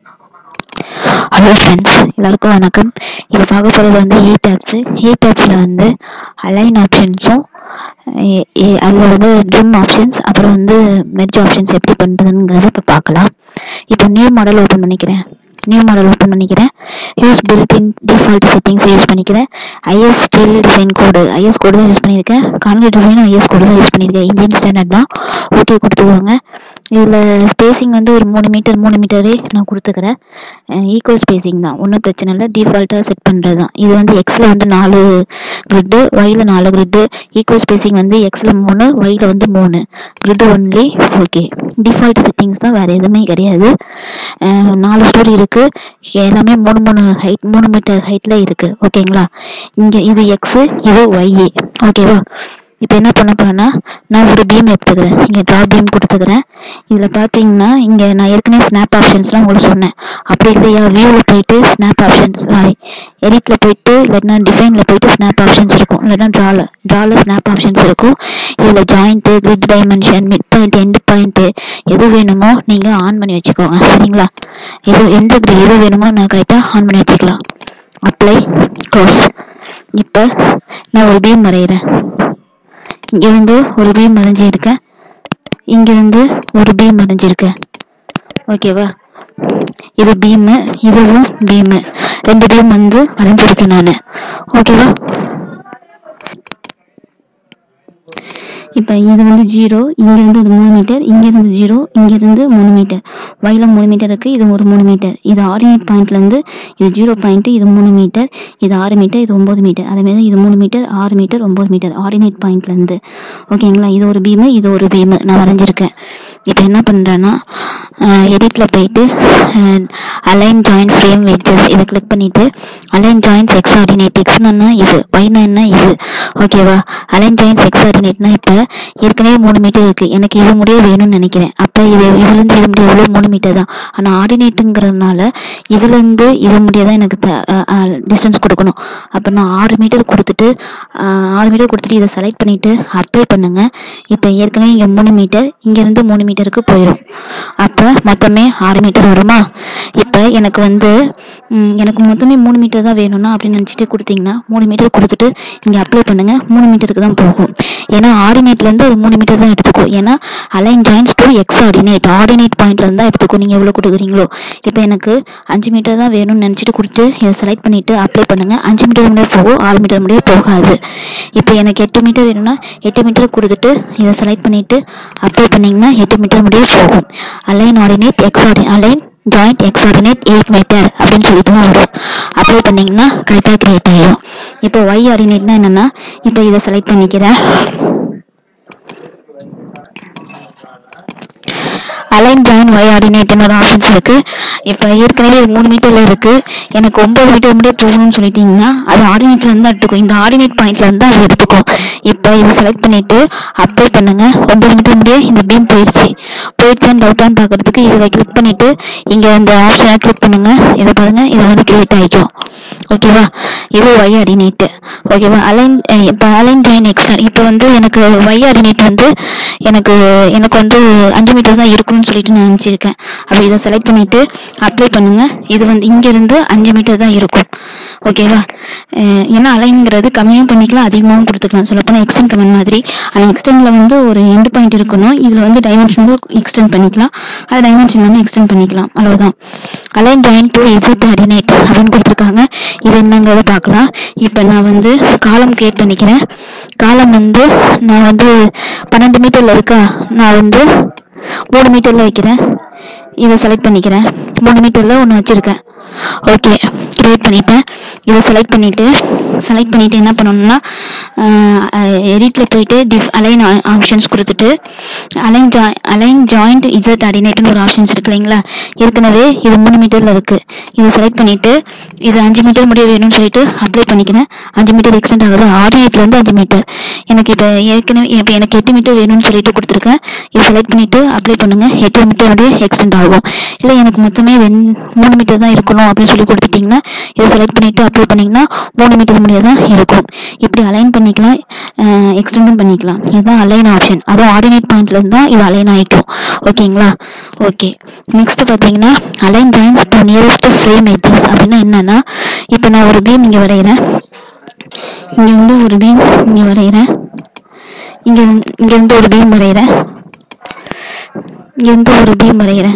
hello friends எல்லாருக்கும் வணக்கம் இப்போ பார்க்க போகிறது வந்து இ டேப்ஸு இ டேப்ஸில் வந்து அலைன் ஆப்ஷன்ஸும் அதில் வந்து ஜிம் ஆப்ஷன்ஸ் அப்புறம் வந்து மெர்ஜ் ஆப்ஷன்ஸ் எப்படி பண்ணுறதுங்கிறத இப்போ பார்க்கலாம் இப்போ நியூ மாடல் ஓப்பன் பண்ணிக்கிறேன் நியூ மாடல் ஓப்பன் பண்ணிக்கிறேன் use built in default settings use பண்ணிக்கிறேன் IS steel design code IS code தான் யூஸ் பண்ணியிருக்கேன் கான்கிரீட் டிசைனும் ஐஎஸ் கோடு தான் யூஸ் பண்ணியிருக்கேன் இந்தியன் ஸ்டாண்டர்ட் தான் ஓகே கொடுத்துக்கோங்க இதில் ஸ்பேசிங் வந்து ஒரு மூணு மீட்டர் மூணு மீட்டரே நான் கொடுத்துக்கிறேன் ஈக்குவல் ஸ்பேசிங் தான் ஒன்றும் பிரச்சனை இல்லை டிஃபால்ட்டாக செட் பண்ணுறது தான் இது வந்து எக்ஸில் வந்து நாலு கிரிட்டு ஒயில் நாலு கிரிட்டு ஈக்குவல் ஸ்பேசிங் வந்து எக்ஸில் மூணு ஒயில் வந்து மூணு grid only okay default settings தான் வேறு எதுவுமே கிடையாது அஹ் நாலு ஸ்டோரி இருக்குது எல்லாமே மூணு மூணு ஹைட் மூணு மீட்டர் ஹைட்டில் இருக்குது ஓகேங்களா இங்கே இது எக்ஸு இது ஒய்ஏ ஓகேவா இப்போ என்ன பண்ண போறேன்னா நான் ஒரு பீம் எடுத்துக்கிறேன் இங்கே ட்ரா பீம் கொடுத்துக்கிறேன் இதில் பார்த்தீங்கன்னா இங்கே நான் ஏற்கனவே ஸ்னாப் ஆப்ஷன்ஸ்லாம் உங்களுக்கு சொன்னேன் அப்படி இல்லையா வியூவில் போயிட்டு ஸ்னாப் ஆப்ஷன்ஸ் சாரி எடிட்டில் போயிட்டு இல்லைன்னா டிஃபைனில் போயிட்டு ஸ்னாப் ஆப்ஷன்ஸ் இருக்கும் இல்லைன்னா ட்ராவில் ட்ராவில் ஸ்னாப் ஆப்ஷன்ஸ் இருக்கும் இதில் joint grid dimension mid point end point எது வேணுமோ நீங்கள் ஆன் பண்ணி வச்சுக்கோங்க சரிங்களா எது எந்த grid எது வேணுமோ நான் கரெக்டாக ஆன் பண்ணி வச்சுக்கலாம் அப்ளை க்ளோஸ் இப்போ நான் ஒரு பீம் வரைகிறேன் இங்கிருந்து ஒரு பீம் வரைஞ்சிருக்கேன் இங்கிருந்து ஒரு பீம் வரைஞ்சிருக்கேன் ஓகேவா இது பீமு இதுவும் பீமு ரெண்டு பீம் வந்து வரைஞ்சிருக்கேன் நான் ஓகேவா இப்போ இது வந்து ஜீரோ இங்கேருந்து இது மூணு மீட்டர் இங்கேருந்து ஜீரோ இங்கேருந்து மூணு மீட்டர் வயல மூணு மீட்டர் இருக்குது இது ஒரு மூணு மீட்டர் இது ஆர்டினேட் பாயிண்ட்லேருந்து இது ஜீரோ பாயிண்ட்டு இது மூணு மீட்டர் இது ஆறு மீட்டர் இது ஒம்பது மீட்டர் அதேமாதிரி இது மூணு மீட்டர் ஆறு மீட்டர் ஒம்பது மீட்டர் ஆர்டினேட் பாயிண்ட்லேருந்து ஓகேங்களா இது ஒரு பீமு இது ஒரு பீமு நான் வரைஞ்சிருக்கேன் இப்போ என்ன பண்ணுறேன்னா எடிட்டில் போயிட்டு அலைன் ஜாயின் ஃப்ரேம் வெட்ஜஸ் இதை கிளிக் பண்ணிவிட்டு அலைன் ஜாயின்ஸ் எக்ஸ் ஆர்டினேட் எக்ஸ்னா இது ஒய்னா என்ன இது ஓகேவா அலைன் ஜாயின்ஸ் எக்ஸ் ஆர்டினேட்னா இப்போ ஏற்கனவே மூணு மீட்டர் இருக்குது எனக்கு இது முடிய வேணும்னு நினைக்கிறேன் அப்போ இது இதுலேருந்து இது முடிய எவ்வளோ மூணு மீட்டர் தான் ஆனால் ஆர்டினேட்டுங்கிறதுனால இதுலேருந்து இது முடிய தான் எனக்கு டிஸ்டன்ஸ் கொடுக்கணும் அப்போ நான் ஆறு மீட்டர் கொடுத்துட்டு ஆஹ், ஆறு மீட்டர் கொடுத்துட்டு இதை செலக்ட் பண்ணிவிட்டு அப்ளை பண்ணுங்கள் இப்போ ஏற்கனவே இங்கே மூணு மீட்டர் இங்கேருந்து மூணு மீட்டருக்கு போயிடும் அப்போ மொத்தமே ஆறு மீட்டர் வருமா இப்போ எனக்கு வந்து ம், எனக்கு மொத்தமே மூணு மீட்டர் தான் வேணும்னா அப்படின்னு நினச்சிட்டு கொடுத்தீங்கன்னா மூணு மீட்டர் கொடுத்துட்டு இங்கே அப்ளை பண்ணுங்கள் மூணு மீட்டருக்கு தான் போகும் ஏன்னா ஆர்டினேட்லேருந்து அது மூணு மீட்டர் தான் எடுத்துக்கும் ஏன்னா align joins to X ordinate ordinate பாயிண்ட்லேருந்து தான் எடுத்துக்கும் நீங்கள் எவ்வளோ கொடுக்குறீங்களோ இப்போ எனக்கு அஞ்சு மீட்டர் தான் வேணும்னு நினச்சிட்டு கொடுத்து இதை செலக்ட் பண்ணிவிட்டு அப்ளை பண்ணுங்கள் அஞ்சு மீட்டர் முடிய போகும் ஆறு மீட்டர் முடிய போகாது இப்போ எனக்கு எட்டு மீட்டர் வேணும்னா எட்டு மீட்டர் கொடுத்துட்டு இதை செலக்ட் பண்ணிவிட்டு அப்ளை பண்ணிங்கன்னா எட்டு மீட்டர் முடிய போகும் அலைன் ஆர்டினேட் எக்ஸ் ஆர்டி align joint X ordinate eight metre அப்படின்னு சொல்லிட்டு தான் வரும் அப்ளை பண்ணிங்கன்னா கரெக்டாக கிரியேட் ஆகிடும் இப்போ ஒய் ஆர்டினேட்னா என்னென்னா இப்போ இதை செலக்ட் பண்ணிக்கிறேன் அலைன் ஜாயின் ஒய் ஆர்டினேட்னு ஒரு ஆப்ஷன்ஸ் இருக்கு இப்போ ஏற்கனவே இது மூணு மீட்டர்ல இருக்கு எனக்கு ஒன்பது மீட்டர் முடிய போகணும்னு சொல்லிட்டீங்கன்னா அது ஆர்டினேட்ல இருந்து எடுத்துக்கும் இந்த ஆர்டினேட் பாயிண்ட்ல இருந்து அது எடுத்துக்கும் இப்போ இதை செலக்ட் பண்ணிட்டு அப்ளை பண்ணுங்க ஒன்பது மீட்டர் முடிய இந்த பீம் போயிடுச்சு போயிடுச்சான்னு டவுட்டான்னு பார்க்கறதுக்கு இதை கிளிக் பண்ணிட்டு இங்க இந்த ஆப்ஷனை கிளிக் பண்ணுங்க இதை பாருங்க இது வந்து கிரியேட் ஆகிக்கும் ஓகேவா இது ஒய் ஆர்டினேட் ஓகேவா அலைன் இப்போ அலைன் ஜாயின் எக்ஸ்ட்ரா இப்போ வந்து எனக்கு ஒய் ஆர்டினேட் வந்து எனக்கு எனக்கு வந்து அஞ்சு மீட்டர் தான் இருக்கணும்னு சொல்லிட்டு நான் நினச்சிருக்கேன் அப்போ இதை செலக்ட் பண்ணிட்டு அப்ளை பண்ணுங்க இது வந்து இங்கேருந்து அஞ்சு மீட்டர் தான் இருக்கும் ஓகேவா அஹ் ஏன்னா அலைன்ங்கிறது கம்மியும் பண்ணிக்கலாம் அதிகமாகவும் கொடுத்துக்கலாம் சொல்லப்போனால் எக்ஸ்டெண்ட் கமெண்ட் மாதிரி ஆனால் எக்ஸ்டெண்டில் வந்து ஒரு எண்டு பாயிண்ட் இருக்கணும் இதில் வந்து டைமென்ஷனும் எக்ஸ்டெண்ட் பண்ணிக்கலாம் அது டைமென்ஷன் இல்லாமல் எக்ஸ்டெண்ட் பண்ணிக்கலாம் அவ்வளவுதான் align join to Z ordinate அப்படின்னு கொடுத்துருக்காங்க இது என்னங்கிறத பார்க்கலாம் இப்போ நான் வந்து காலம் கிரியேட் பண்ணிக்கிறேன் காலம் வந்து நான் வந்து பன்னெண்டு மீட்டரில் இருக்கா நான் வந்து மூணு மீட்டரில் வைக்கிறேன் இதை செலக்ட் பண்ணிக்கிறேன் மூணு மீட்டரில் ஒன்று வச்சுருக்கேன் ஓகே கிரியேட் பண்ணிட்டேன் இதை செலக்ட் பண்ணிவிட்டு செலக்ட் பண்ணிவிட்டு என்ன பண்ணணும்னா எடிட்டில் போயிட்டு டிஃப் அலைன் ஆப்ஷன்ஸ் கொடுத்துட்டு align join align joint Z அடினேட்னு ஒரு ஆப்ஷன்ஸ் இருக்கு இல்லைங்களா ஏற்கனவே இது மூணு மீட்டரில் இருக்குது இதை செலக்ட் பண்ணிவிட்டு இது அஞ்சு மீட்டர் முடிய வேணும்னு சொல்லிட்டு அப்ளை பண்ணிக்கிறேன் அஞ்சு மீட்டர் எக்ஸ்டெண்ட் ஆகுது ஆர்டினேட்லேருந்து அஞ்சு மீட்டர் எனக்கு இப்போ ஏற்கனவே இப்போ எனக்கு எட்டு மீட்டர் வேணும்னு சொல்லிட்டு கொடுத்துருக்கேன் இதை செலக்ட் பண்ணிவிட்டு அப்ளை பண்ணுங்கள் எட்டு மீட்டர் முடிய எக்ஸ்டெண்ட் ஆகும் இல்லை எனக்கு மொத்தமே ரெண்டு மூணு மீட்டர் தான் இருக்கணும் பண்ணணும் அப்படின்னு சொல்லி கொடுத்துட்டிங்கன்னா இதை செலக்ட் பண்ணிவிட்டு அப்ளை பண்ணிங்கன்னா மூணு மீட்டர் முடியாக தான் இருக்கும் இப்படி அலைன் பண்ணிக்கலாம் எக்ஸ்டெண்டும் பண்ணிக்கலாம் இதுதான் அலைன் ஆப்ஷன் அதுவும் ஆர்டினேட் பாயிண்ட்லேருந்து தான் இது அலைன் ஆகிக்கும் ஓகேங்களா ஓகே நெக்ஸ்ட் பார்த்தீங்கன்னா align joins to nearest frame edges அப்படின்னா என்னன்னா இப்போ நான் ஒரு பீம் இங்கே வரைகிறேன் இங்கே வந்து ஒரு பீம் இங்கே வரைகிறேன் இங்கே இங்கே இருந்து ஒரு பீம் வரைகிறேன் இங்கே இருந்து ஒரு பீம் வரைகிறேன்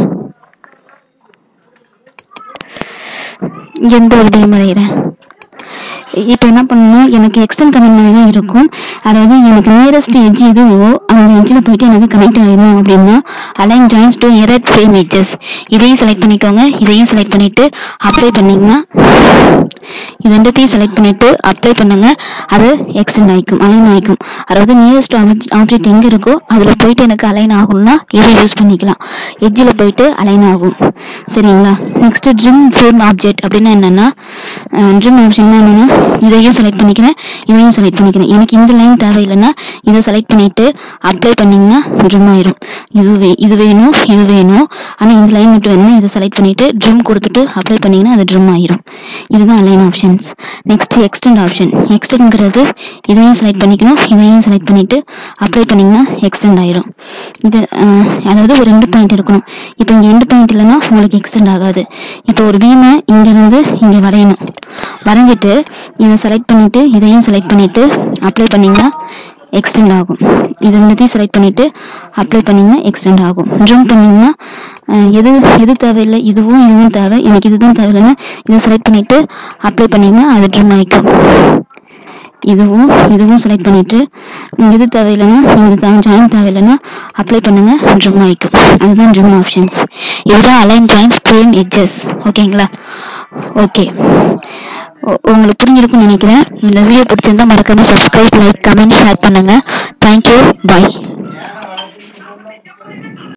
இங்கே இருந்து ஒரு பீம் வரைகிறேன் இப்போ என்ன பண்ணணும் எனக்கு எக்ஸ்டென்ட் கனெக்ட் மாதிரி தான் இருக்கும் அதாவது எனக்கு நியரஸ்ட் எட்ஜ் எதுவோ அந்த எட்ஜில் போயிட்டு எனக்கு கனெக்ட் ஆகிடும் அப்படின்னா அலைன் ஜாயின்ஸ் டு எரட் ஃப்ரேம் எட்ஜஸ் இதையும் செலக்ட் பண்ணிக்கோங்க இதையும் செலக்ட் பண்ணிவிட்டு அப்ளை பண்ணிங்கன்னா இது ரெண்டுத்தையும் செலக்ட் பண்ணிவிட்டு அப்ளை பண்ணுங்க அது எக்ஸ்டெண்ட் ஆகிக்கும் அலைன் ஆகிக்கும் அதாவது நியரஸ்ட் ஆப்ஜெக்ட் எங்கே இருக்கோ அதில் போயிட்டு எனக்கு அலைன் ஆகணும்னா இதை யூஸ் பண்ணிக்கலாம் எட்ஜில் போயிட்டு அலைன் ஆகும் சரிங்களா நெக்ஸ்ட் ட்ரிம் ஃப்ரேம் ஆப்ஜெக்ட் அப்படின்னா என்னென்னா ட்ரிம் ஆப்ஷன் என்னென்னா இதையும் செலக்ட் பண்ணிக்கிறேன் இதையும் செலக்ட் பண்ணிக்கிறேன் எனக்கு இந்த லைன் தேவையில்லைன்னா இதை செலக்ட் பண்ணிட்டு அப்ளை பண்ணிங்கன்னா ட்ரிம் ஆயிரும் இது வே இது வேணும் இது வேணும் ஆனால் இந்த லைன் மட்டும் வேணும் இதை செலக்ட் பண்ணிட்டு ட்ரிம் கொடுத்துட்டு அப்ளை பண்ணிங்கன்னா அது ட்ரிம் ஆயிரும் இதுதான் align options next extend option எக்ஸ்டெண்ட்ங்கிறது இதையும் செலக்ட் பண்ணிக்கணும் இதையும் செலக்ட் பண்ணிட்டு அப்ளை பண்ணிங்கன்னா எக்ஸ்டெண்ட் ஆயிரும் இது அஹ், அதாவது ஒரு ரெண்டு பாயிண்ட் இருக்கணும் இப்போ இங்கே எண்டு பாயிண்ட் இல்லைன்னா உங்களுக்கு எக்ஸ்டெண்ட் ஆகாது இப்போ ஒரு பீமை இங்கேருந்து இங்கே வரையணும் வரைஞ்சிட்டு இதை செலக்ட் பண்ணிட்டு இதையும் செலக்ட் பண்ணிட்டு அப்ளை பண்ணிங்கன்னா எக்ஸ்டெண்ட் ஆகும் இது ரெண்டுத்தையும் செலக்ட் பண்ணிட்டு அப்ளை பண்ணிங்கன்னா எக்ஸ்டெண்ட் ஆகும் ட்ரிம் பண்ணிங்கன்னா அஹ், எது எது தேவையில்லை இதுவும் இதுவும் தேவை எனக்கு இதுதான் தேவையில்லைன்னா இதை செலக்ட் பண்ணிட்டு அப்ளை பண்ணிங்கன்னா அது ட்ரிம் ஆகிக்கும் இதுவும் இதுவும் செலக்ட் பண்ணிட்டு உம், எது தேவையில்லைன்னா இது தேவை ஜாயின் தேவையில்லைன்னா அப்ளை பண்ணுங்க ட்ரிம் ஆகிக்கும் அதுதான் ட்ரிம் ஆப்ஷன்ஸ் இதுதான் அலைன் ஜாயின்ஸ் ஃப்ரேம் எட்ஜஸ் ஓகேங்களா ஓகே உங்களுக்கு புரிஞ்சிருக்கும்னு நினைக்கிறேன் இந்த வீடியோ பிடிச்சிருந்தா மறக்காம சப்ஸ்கிரைப் லைக் கமெண்ட் ஷேர் பண்ணுங்க தேங்க்யூ பை